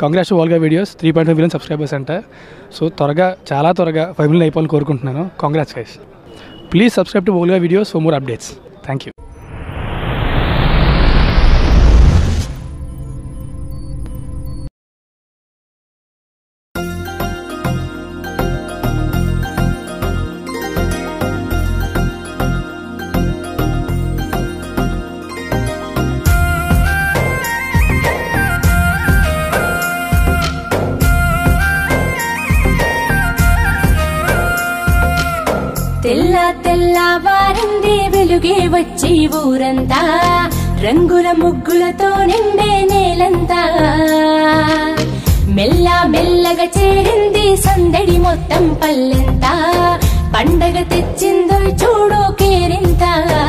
Congress Volga Videos three point five million subscribers అంట so త్వరగా చాలా త్వరగా ఫైవ్ మిలియన్ అయిపోవాలని కోరుకుంటున్నాను congrats guys please subscribe to Volga Videos for more updates thank you తెల్ల తెల్లవారింది వెలుగే వచ్చి ఊరంతా రంగుల ముగ్గులతో నిండే నేలంతా మెల్ల మెల్లగా చేరింది సందడి మొత్తం పల్లెంతా పండగ తెచ్చిందో చూడు కేరింత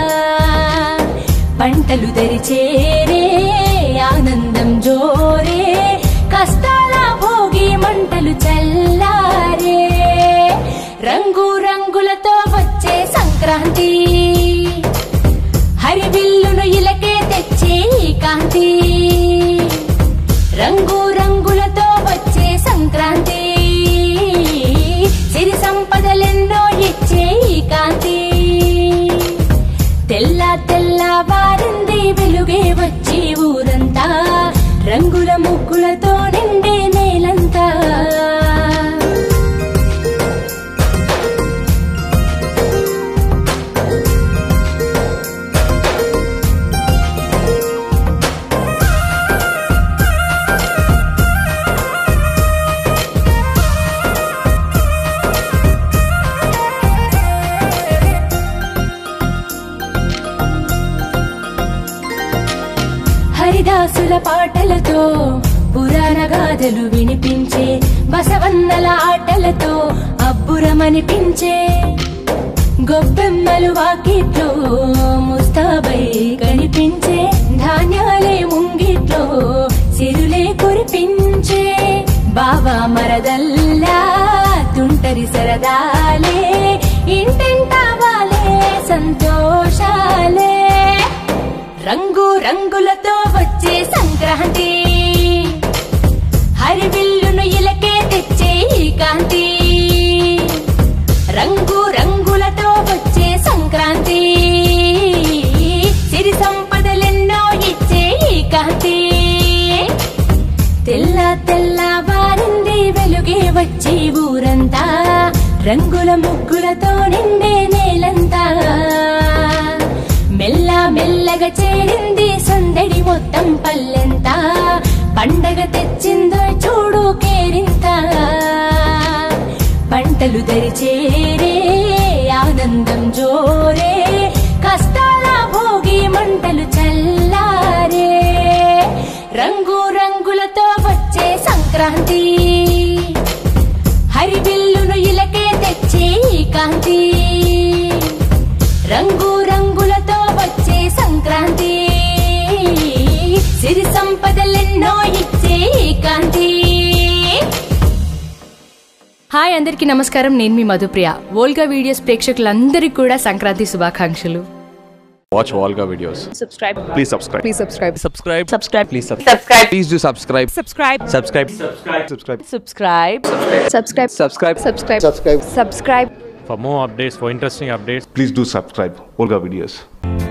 పంటలు దరిచేరే ఆనందం జోరే కష్టాల భోగి మంటలు చల్లారే రంగు రంగులతో వచ్చే సంక్రాంతి హరివిల్లును ఇలకే తెచ్చే ఈ కాంతి రంగు రంగులతో వచ్చే సంక్రాంతి సిరి సంపదలెన్నో ఇచ్చే ఈ కాంతి తెల్ల తెల్ల వారింది వెలుగే వచ్చి ఊరంతా రంగుల ముగ్గులతో నిండే నేలంతా హరిదాసుల పాటలతో పురాణ గాథలు వినిపించే బసవన్నల ఆటలతో అబ్బురమనిపించే గొబ్బెమ్మలు వాకిట్లో ముస్తాబై కనిపించే ధాన్యాలే ముంగిట్లో సిరులే కురిపించే బావా మరదల్లా తుంటరి సరదాలే ఇంటింటా వాలే సంతోషాలే రంగు రంగులతో వచ్చే సంక్రాంతి హరివిల్లును ఇలకే తెచ్చే ఈ కాంతి రంగు రంగులతో వచ్చే సంక్రాంతి సిరి సంపదలెన్నో ఇచ్చే ఈ కాంతి తెల్ల తెల్ల వారింది వెలుగే వచ్చి ఊరంతా రంగుల ముగ్గులతో నిండే నేలంతా మెల్ల మెల్లగా చేరింది సందడి మొత్తం పల్లెంతా పండగ తెచ్చిందో చూడు కేరింత పంటలు దరిచేరే ఆనందం జోరే కష్టాల భోగి మంటలు చల్లారే రంగు రంగులతో వచ్చే సంక్రాంతి హరివిల్లును ఇలకే తెచ్చే ఈ కాంతి రంగు రంగులతో వచ్చే సంక్రాంతి సిరి సంపదలెన్నో ఇచ్చే ఈ కాంతి హాయ్ అందరికీ నమస్కారం నేను మీ మధుప్రియ వోల్గా వీడియోస్ ప్రేక్షకులందరికీ కూడా సంక్రాంతి శుభాకాంక్షలు Watch Volga videos. subscribe Please subscribe. please subscribe Subscribe. subscribe Please subscribe. Please do subscribe. subscribe Subscribe. Subscribe. Subscribe. subscribe subscribe Subscribe. subscribe subscribe subscribe For more updates, for interesting updates, Please do subscribe Olga Videos.